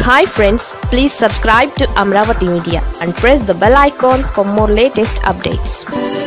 hi friends please subscribe to Amaravati media and press the bell icon for more latest updates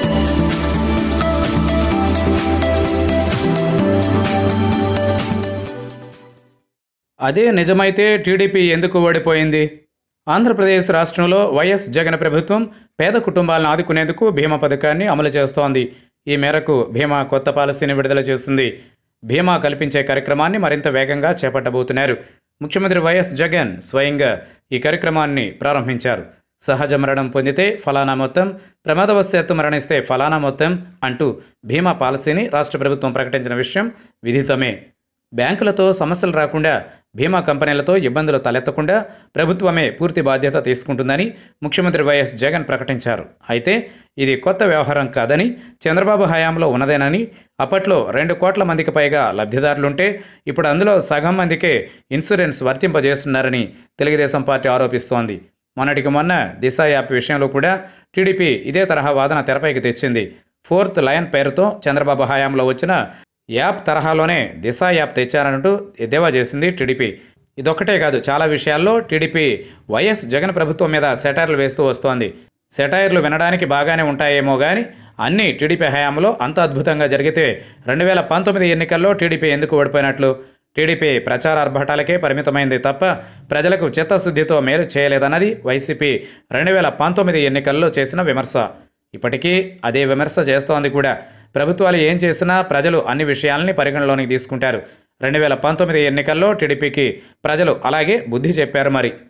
అదే నిజమైతే TDP ఎందుకు ఓడిపోయింది ఆంధ్రప్రదేశ్ రాష్ట్రంలో YS Jagan ప్రభుత్వం పేద కుటుంబాలను ఆదుకునేందుకు బీమా పథకాన్ని అమలు చేస్తోంది ఈ మేరకు బీమా కొత్త పాలసీని విడుదల చేసింది బీమా కల్పించే కార్యక్రమాన్ని మరింత వేగంగా చేపట్టబోతున్నారు ముఖ్యమంత్రి వైఎస్ జగన్ స్వయంగా ఈ కార్యక్రమాన్ని ప్రారంభించారు సహజ మరణం పొందితే ఫలానా మొత్తం ప్రమాదవశాత్తు మరణిస్తే ఫలానా మొత్తం అంటూ బీమా పాలసీని రాష్ట్ర ప్రభుత్వం ప్రకటించిన విషయం విదితమే బ్యాంకులతో సమస్యలు రాకుండా బీమా కంపెనీలతో ఇబ్బందులు తలెత్తకుండా ప్రభుత్వమే పూర్తి బాధ్యత తీసుకుంటుందని ముఖ్యమంత్రి వైఎస్ జగన్ ప్రకటించారు అయితే ఇది కొత్త వ్యవహారం కాదని చంద్రబాబు హయాంలో ఉన్నదేనని అప్పట్లో రెండు కోట్ల మందికి పైగా లబ్ధిదారులుంటే ఇప్పుడు అందులో సగం మందికే ఇన్సూరెన్స్ వర్తింపజేస్తున్నారని తెలుగుదేశం పార్టీ ఆరోపిస్తోంది మొన్నటికి మొన్న దిశ యాప్ విషయంలో కూడా టీడీపీ ఇదే తరహా వాదన తెరపైకి తెచ్చింది ఫోర్త్ లయన్ పేరుతో చంద్రబాబు హయాంలో వచ్చిన యాప్ తరహాలోనే దిశ యాప్ తెచ్చారంటూ ఎద్దేవా చేసింది టీడీపీ ఇదొక్కటే కాదు చాలా విషయాల్లో టీడీపీ వైఎస్ జగన్ ప్రభుత్వం మీద సెటైర్లు వేస్తూ వస్తోంది సెటైర్లు వినడానికి బాగానే ఉంటాయేమో కానీ అన్నీ టీడీపీ హయాంలో అంత అద్భుతంగా జరిగితే రెండు వేల పంతొమ్మిది ఎన్నికల్లో టీడీపీ ఎందుకు ఓడిపోయినట్లు టీడీపీ ప్రచార ఆర్భాటాలకే పరిమితమైంది తప్ప ప్రజలకు చిత్తశుద్ధితో మేలు చేయలేదన్నది వైసీపీ రెండు వేల పంతొమ్మిది ఎన్నికల్లో చేసిన విమర్శ ఇప్పటికీ అదే విమర్శ చేస్తోంది కూడా ప్రభుత్వాలు ఏం చేసినా ప్రజలు అన్ని విషయాల్ని పరిగణలోనికి తీసుకుంటారు రెండు వేల పంతొమ్మిది ఎన్నికల్లో టీడీపీకి ప్రజలు అలాగే బుద్ధి చెప్పారు మరి